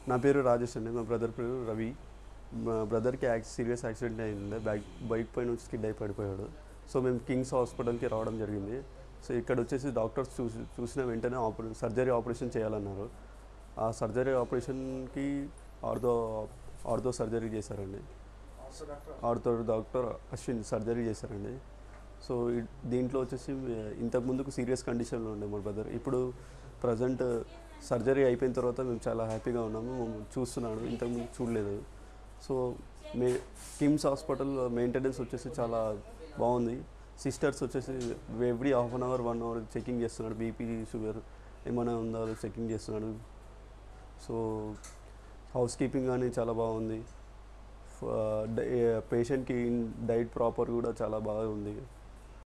నా పేరు రాజేష్ అండి మా బ్రదర్ పేరు రవి మా బ్రదర్కి యాక్సి సీరియస్ యాక్సిడెంట్ అయింది బైక్ బైక్ పైన నుంచి స్కిడ్ అయి పడిపోయాడు సో మేము కింగ్స్ హాస్పిటల్కి రావడం జరిగింది సో ఇక్కడ వచ్చేసి డాక్టర్స్ చూసి చూసిన వెంటనే ఆపరే సర్జరీ ఆపరేషన్ చేయాలన్నారు ఆ సర్జరీ ఆపరేషన్కి ఆర్థో ఆర్థో సర్జరీ చేశారండి ఆర్థో డాక్టర్ అశ్విన్ సర్జరీ చేశారండి సో ఈ- దీంట్లో వచ్చేసి ఇంతకు ముందుకు సీరియస్ కండిషన్లో ఉండే మా బ్రదర్ ఇప్పుడు ప్రజెంట్ సర్జరీ అయిపోయిన తర్వాత మేము చాలా హ్యాపీగా ఉన్నాము మేము చూస్తున్నాడు ఇంతకుముందు చూడలేదు సో మే కిమ్స్ హాస్పిటల్ మెయింటెనెన్స్ వచ్చేసి చాలా బాగుంది సిస్టర్స్ వచ్చేసి every half an hour one hour checking చేస్తున్నాడు బీపీ షుగర్ ఏమైనా ఉందో చెకింగ్ చేస్తున్నాడు సో హౌస్ కీపింగ్ కానీ చాలా బాగుంది పేషెంట్కి డైట్ ప్రాపర్ కూడా చాలా బాగా ఉంది